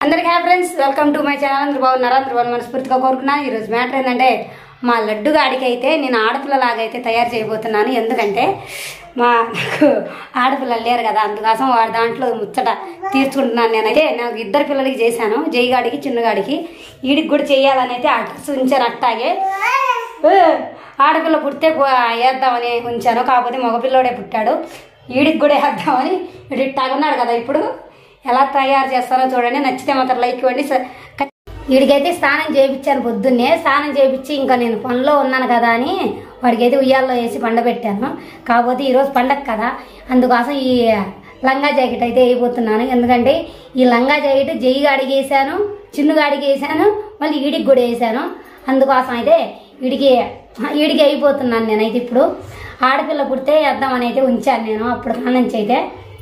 అందరికీ hi friends welcome to my channel అందరూ బాగున్నారా అందరూ బాగున్నారు మనస్ఫూర్తిగా కోరుకున్నాను ఈరోజు మ్యాటర్ ఏంటంటే మా లడ్డు గాడికి అయితే నేను ఆడపిల్లలాగా అయితే తయారు చేయబోతున్నాను ఎందుకంటే మా నాకు ఆడపిల్లలు లేరు కదా అందుకోసం వాడి దాంట్లో ముచ్చట తీర్చుకుంటున్నాను నేనైతే నాకు ఇద్దరు పిల్లలకి చేశాను జైగాడికి చిన్నగాడికి వీడికి కూడా చేయాలని అయితే అడ్రస్ ఉంచారు అట్టాగే ఏ, ఆడపిల్ల పుడితే పో- వేద్దామని ఉంచాను కాకపోతే మగపిల్లోడే పుట్టాడు వీడికి కూడా వేద్దామని వీడు ఇట్టాగున్నాడు కదా ఇప్పుడు ఎలా తయారు చేస్తారో చూడండి నచ్చితే మాత్రం లైక్ ఇవ్వండి స- ఖ- వీడికైతే స్నానం చేయించాను పొద్దున్నే స్నానం చేయించి ఇంకా నేను పనిలో ఉన్నాను కదా అని వాడికైతే ఉయ్యాల్లో వేసి పండబెట్టాను కాకపోతే ఈరోజు పండగ కదా అందుకోసం ఈ లంగా జాకెట్ అయితే వేయబోతున్నాను ఎందుకంటే ఈ లంగా జాకెట్ జైగా అడిగేసాను చిన్నుగా అడిగేసాను మళ్ళీ ఈడికి కూడా వేసాను అందుకోసం అయితే వీడికి వీడికి అయిపోతున్నాను నేనైతే ఇప్పుడు ఆడపిల్ల పుడితే వేద్దామని అయితే ఉంచాను నేను అప్పుడు కానుంచి అయితే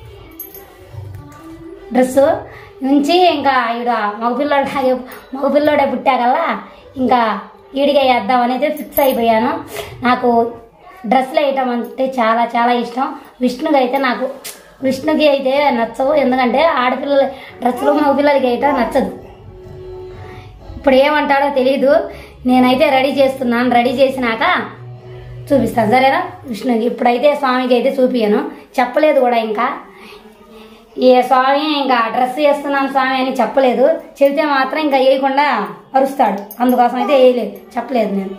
డ్రెస్సు ఉంచి ఇంకా ఈడ మగపిల్లోడే మగపిల్లోడే పుట్టాకల్లా ఇంకా ఈడిగా వేద్దామని అయితే ఫిక్స్ అయిపోయాను నాకు డ్రెస్సులు వేయటం అంటే చాలా చాలా ఇష్టం విష్ణుకి అయితే నాకు విష్ణుకి అయితే నచ్చవు ఎందుకంటే ఆడపిల్లల డ్రెస్సులు మగపిల్లలకి వేయటం నచ్చదు ఇప్పుడు ఏమంటాడో తెలీదు నేనైతే రెడీ చేస్తున్నాను రెడీ చేసినాక చూపిస్తాను సరేనా విష్ణుకి ఇప్పుడైతే స్వామికి అయితే చూపియను చెప్పలేదు కూడా ఇంకా ఏ స్వామి ఇంకా డ్రెస్ వేస్తున్నాను స్వామి అని చెప్పలేదు చెబితే మాత్రం ఇంకా వేయకుండా అరుస్తాడు అందుకోసం అయితే వేయలేదు చెప్పలేదు నేను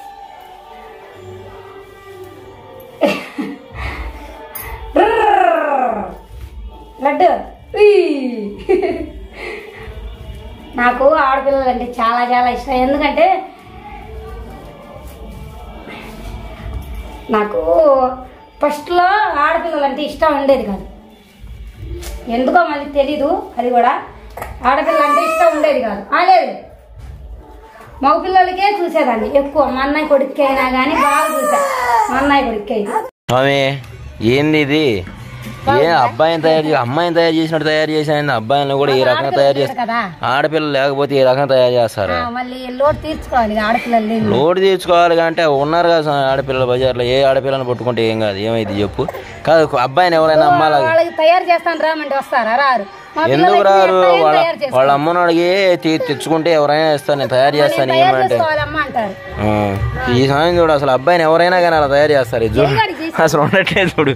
లడ్డు ఉయ్. నాకు ఆడపిల్లలు అంటే చాలా చాలా ఇష్టం ఎందుకంటే నాకు ఫస్ట్లో ఆడపిల్లలు అంటే ఇష్టం ఉండేది కాదు ఎందుకో మళ్ళీ తెలీదు అది కూడా ఆడపిల్ల అంటే ఇష్టం ఉండేది కాదు ఆ లేదు మగపిల్లలకే చూసేదాన్ని ఎక్కువ మా అన్నయ్య కొడుక్కి అయినా కానీ బాగా చూసా మా అన్నయ్య కొడుక్కి అయితే స్వామి ఏంది ఇది ఏ అబ్బాయిని తయారు చేసి అమ్మాయిని తయారు చేసినట్టు తయారు చేసిన అబ్బాయిని కూడా ఏ రకంగా తయారు చేస్తారు కదా ఆడపిల్లలు లేకపోతే ఏ రకంగా తయారు ఆ, చేస్తారా మళ్ళీ లోటు తీర్చుకోవాలి ఇక ఆడపిల్లలు లేని లోడ్ తీర్చుకోవాలి అంటే ఉన్నారు కదా స్వామి ఆడపిల్లల బజార్లో ఏ ఆడపిల్లని పట్టుకుంటే ఏం కాదు ఏమైంది చెప్పు కాదు అబ్బాయిని ఎవరైనా అమ్మాలి వాళ్ళకి తయారు చేస్తాను రామంటే వస్తారా రారు మా ఎందుకు పిల్లలకి రారు ఎట్లా వాళ్ళ తయారు చేసుకో- వాళ్ళ అమ్మను అడిగి తీ- తెచ్చుకుంటే ఎవరైనా ఇస్తాను నేను తయారు చేస్తాను తయారు ఏమంటే చేసుకోవాలమ్మా అంటారు ఆ, ఈ సమయం చూడు అసలు అబ్బాయిని ఎవరైనా కానీ అలా తయారు చేస్తారు ఇది చూడు జైగాడికి చేసి- అసలు ఉండట్లేదు చూడు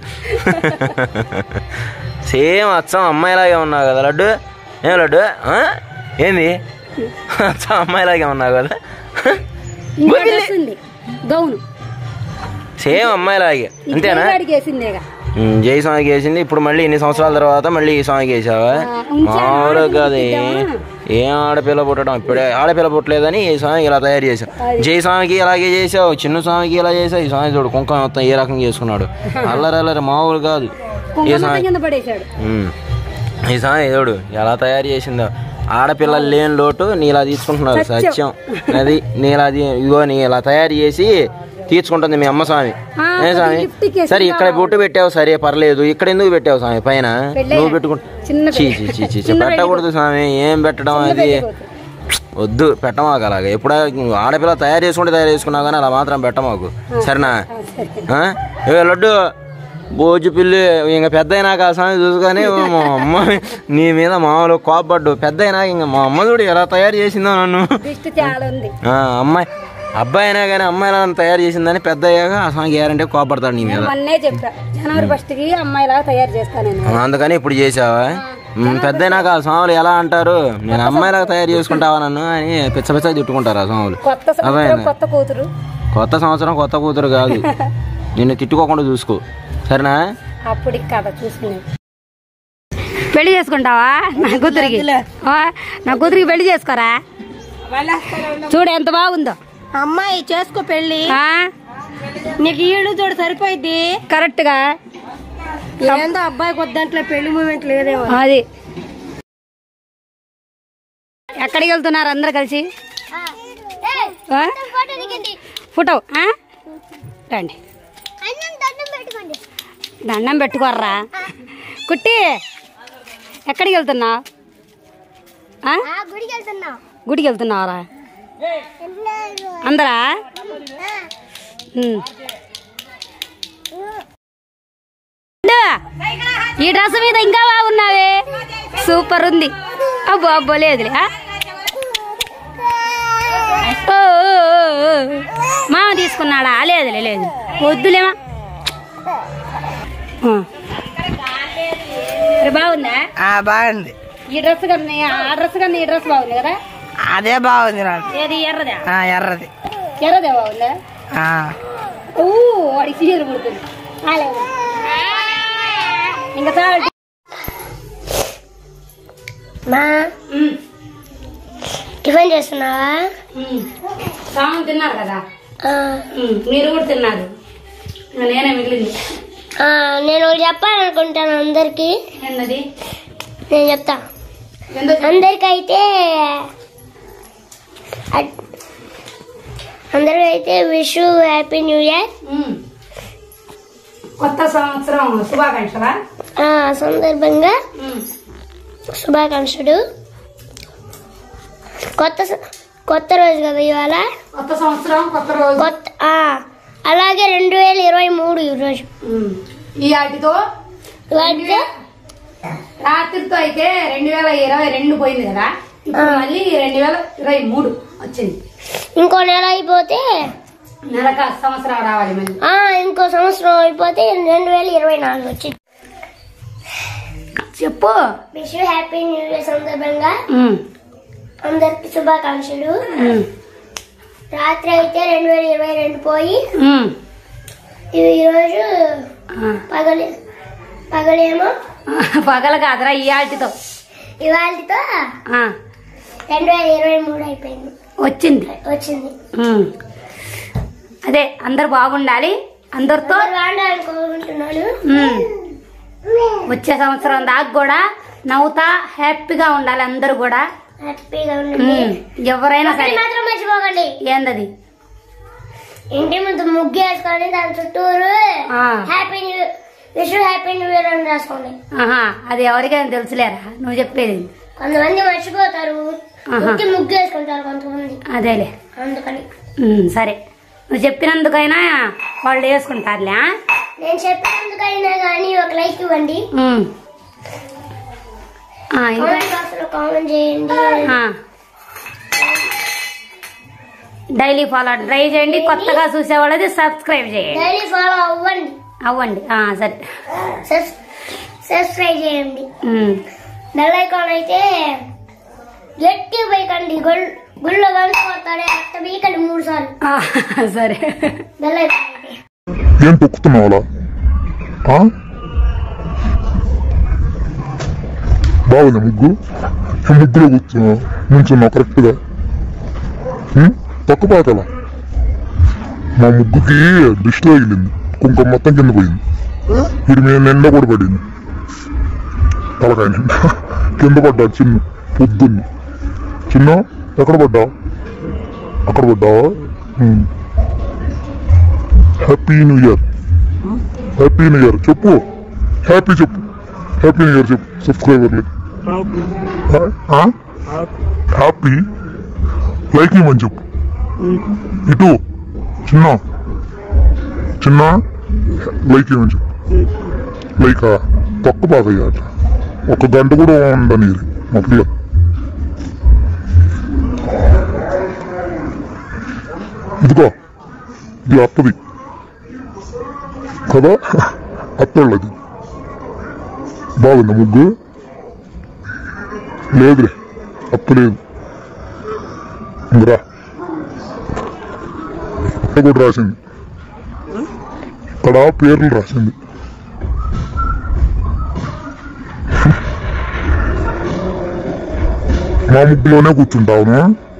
సేమ్ అచ్చం అమ్మాయిలాగే ఉన్నావు కదా లడ్డు ఏం లడ్డు ఆ? ఏంది అచ్చం అమ్మాయిలాగే ఉన్నావు కదా ఇంకా డ్రెస్ ఉంది గౌను సేమ్ అమ్మాయిలాగే అంతేనా జైగాడికి వేసిందేగా ఉమ్, జై స్వామికి వేసింది ఇప్పుడు మళ్ళీ ఇన్ని సంవత్సరాల తర్వాత మళ్ళీ ఈ స్వామికి వేసావా ఆ, ఉంచాను. మామూలుగా కాదు ఆడపిల్ల ఏం ఆడపిల్ల పుట్టడం ఇప్పుడే ఆడపిల్ల పుట్టలేదని ఈ స్వామికి ఇలా తయారు చేసావు జై స్వామికి ఇలాగే చేసావు చిన్న స్వామికి ఇలా చేసావు ఈ స్వామి చూడు కుంకుమ మొత్తం ఏ రకంగా చేసుకున్నాడు అల్లరి అల్లరి మామూలు కాదు ఈ కుంకుమ స్వామి కింద పడేశాడు ఉమ్. ఈ స్వామి చూడు ఎలా తయారు చేసిందో ఆడపిల్లలు లేని లోటు నీ ఇలా తీసుకుంటున్నారు సత్యం అది నీ ఇలా తీ- ఇగో నీ ఇలా తయారు చేసి తీర్చుకుంటుంది మీ అమ్మ స్వామి ఆ, ఏ స్వామి లిఫ్ట్కి వేసి సరే ఇక్కడ బొట్టు పెట్టావు సరే పర్లేదు ఇక్కడ ఎందుకు పెట్టావు స్వామి పైన పెళ్ళయ్యాక. నువ్వు పెట్టుకుంటా చిన్న చీ చీ చీ చీ చీ, పెట్టకూడదు స్వామి ఏం పెట్టడం అది వద్దు పెట్టమాకు అలాగా ఎప్పుడా ఆడపిల్ల తయారు చేసుకుంటే తయారు చేసుకున్నావు కానీ అలా మాత్రం పెట్టమాకు సరేనా ఆ? ఏ లడ్డు బోజు పిల్లి ఇంకా పెద్ద అయినాక ఆ స్వామి చూసుకొని మా అమ్మ నీ మీద మామూలు కోపడ్డు పెద్ద అయినాక ఇంకా మా అమ్మ చూడు ఎలా తయారు చేసిందో నన్ను దిష్టి చాలా ఉంది ఆ, అమ్మాయి అబ్బాయి అయినా కానీ అమ్మాయి నన్ను తయారు చేసిందని పెద్ద అయ్యాక ఆ స్వామి గ్యారంటీ కోపడతాడు నీ మీద మొన్నే చెప్పా జనవరి ఫస్ట్ కి అమ్మాయిలాగా తయారు చేస్తాను నేను అందుకని ఇప్పుడు చేసావా మ్, పెద్ద అయినాక ఆ స్వాములు ఎలా అంటారు నేను అమ్మాయిలాగా తయారు చేసుకుంటావా నన్ను అని పిచ్చ పిచ్చగా తిట్టుకుంటారు ఆ స్వాములు కొత్త సంవత్సరం కొత్త కూతురు కొత్త సంవత్సరం కొత్త కూతురు కాదు నిన్ను తిట్టుకోకుండా చూసుకో సరేనా అప్పుడు కథ చూసుకునేది పెళ్లి చేసుకుంటావా నా కూతురికి ఆ, నా కూతురికి పెళ్లి చేసుకోరా చూడు ఎంత బాగుందో అమ్మాయి చేసుకో పెళ్లి ఆ నీకు ఈడు చూడు సరిపోయింది కరెక్ట్ గా ఏందో అబ్బాయికి వద్దంట్లో పెళ్లి మూమెంట్ లేదేమో అది ఎక్కడికి వెళ్తున్నారు అందరు కలిసి ఆ? ఫోటో ఆ? రండి దండం పెట్టుకోర్రా కుట్టి ఎక్కడికి వెళ్తున్నావు ఆ? గుడికి వెళ్తున్నా గుడికి వెళ్తున్నావరా అందరా ఉమ్. ఈ డ్రెస్ మీద ఇంకా బాగున్నావే సూపర్ ఉంది అబ్బో అబ్బో లేదులే ఆ? ఓ, ఓ, ఓ, ఓ. మామ తీసుకున్నాడా లేదులే లేదు వద్దులేమా ఆ. మరి బాగుందా ఆ, బాగుంది ఈ డ్రెస్ కన్నా ఆ డ్రెస్ కన్నా ఈ డ్రెస్ బాగుంది కదా అదే బాగుంది నాకు ఏది ఎర్రదా ఆ, ఎర్రది ఎర్రదే బాగుందా ఆ, ఓ వాడికి చీర పుడుతుంది ఆలే. ఇంకా చాలా మా ఉమ్, టిఫిన్ చేస్తున్నావా ఉమ్. సామం తిన్నారు కదా ఆ, ఉమ్, మీరు కూడా తిన్నారు ఇంకా నేనే మిగిలింది ఆ, నేను ఒకటి చెప్పాలనుకుంటాను అందరికి ఏంటది నేను చెప్తా ఎందుకు అందరికైతే అట్- అందరికైతే wish happy new year um. కొత్త సంవత్సరం శుభాకాంక్షలా ఆ సందర్భంగా ఉమ్, శుభాకాంక్షలు కొత్త స- కొత్త రోజు కదా ఇవాళ కొత్త సంవత్సరం కొత్త రోజు కొత్త ఆ, అలాగే రెండు వేల ఇరవై మూడు ఈరోజు ఉమ్. ఈ వాటితో ఇవాళ రాత్రితో అయితే రెండు వేల ఇరవై రెండు పోయింది కదా ఇప్పుడు మళ్ళీ రెండు వేల ఇరవై మూడు వచ్చింది ఇంకో నెల అయిపోతే నెలక సంవత్సరం రావాలి మళ్ళీ ఆ ఇంకో సంవత్సరం అయిపోతే రెండు వేల ఇరవై నాలుగు వచ్చింది చెప్పు విష్ హ్యాపీ న్యూ ఇయర్ సందర్భంగా ఉమ్, అందరికి శుభాకాంక్షలు ఉమ్, రాత్రి అయితే రెండు వేల ఇరవై రెండు పోయి ఉమ్. ఇవి ఈరోజు ఆ. పగలి పగలేమో పగల కాదురా ఈ ఆటితో ఇవాళతో ఆ, రెండు వేల ఇరవై మూడు అయిపోయింది వచ్చింది వచ్చింది ఉమ్. అదే అందరు బాగుండాలి అందరితో ఎవరు వాడాలని కోరుకుంటున్నాను ఉమ్, వచ్చే సంవత్సరం దాకా కూడా నవ్వుతా హ్యాపీగా ఉండాలి అందరూ కూడా హ్యాపీగా ఉండండి ఉమ్, ఎవరైనా ఒకటి సరే మాత్రం మర్చిపోకండి ఏందది ఇంటి ముందు ముగ్గు వేసుకొని దాని చుట్టూరు ఆ. Happy new wish happy new year అని రాసుకోండి ఆహా అది ఎవరికైనా తెలుసులేరా నువ్వు చెప్పేది కొంతమంది మర్చిపోతారు ఆహా. ఇంటి ముగ్గు వేసుకుంటారు కొంతమంది అదేలే అందుకని ఉమ్, సరే నువ్వు చెప్పినందుకైనా వాళ్ళు వేసుకుంటారులే ఆ? నేను చెప్పినందుకైనా కానీ ఒక లైక్ ఇవ్వండి ఉమ్. ఆ, ఇంకా కామెంట్ బాక్స్ లో కామెంట్ చేయండి ఆ. డైలీ ఫాలో ట్రై చేయండి కొత్తగా చూసే వాళ్ళది సబ్స్క్రైబ్ చేయండి డైలీ ఫాలో అవ్వండి అవ్వండి ఆ, సరే సబ్స్- సబ్స్క్రైబ్ చేయండి ఉమ్. బెల్ ఐకాన్ అయితే గట్టి పోయకండి గుల్ గుళ్ళో గంట కొడతారే అట్ట బీకండి మూడు సార్లు ఆ, సరే బెల్ ఐకాన్ అయితే ఏం తొక్కుతున్నావు అలా ఆ? బాగుంది ముగ్గు ఈ ముగ్గులో కూర్చో నుంచున్నావు కరెక్ట్గా ఉం? తొక్కపాకల మా ముగ్గుకి దిష్టి తగిలింది కుంకుమ మొత్తం కింద పోయింది వీడి మీద నిండా కూడా పడింది తలకాయ నిండా కింద పడ్డాడు చిన్న పొద్దున్న చిన్న ఎక్కడ పడ్డావు అక్కడ పడ్డావా ఉం. Happy new year happy new year చెప్పు హ్యాపీ చెప్పు హ్యాపీ న్యూ ఇయర్ చెప్పు సబ్స్క్రైబర్లకి హ్యాపీ లైక్ ఇవ్వమని చెప్పు ఇటు చిన్న చిన్న లైక్ ఇవ్వమని చెప్పు లైక్ తొక్క బాగా ఇవ్వాలి ఒక గంట కూడా ఉండని ఇది మా పిల్ల ఇదిగో ఇది అత్తది కదా అత్తోళ్ళది బాగుంది ముగ్గు లేదులే అప్పు లేదు ఇందిరా ఇక్కడ కూడా రాసింది ఇక్కడ పేర్లు రాసింది మా ముగ్గులోనే కూర్చుంటావును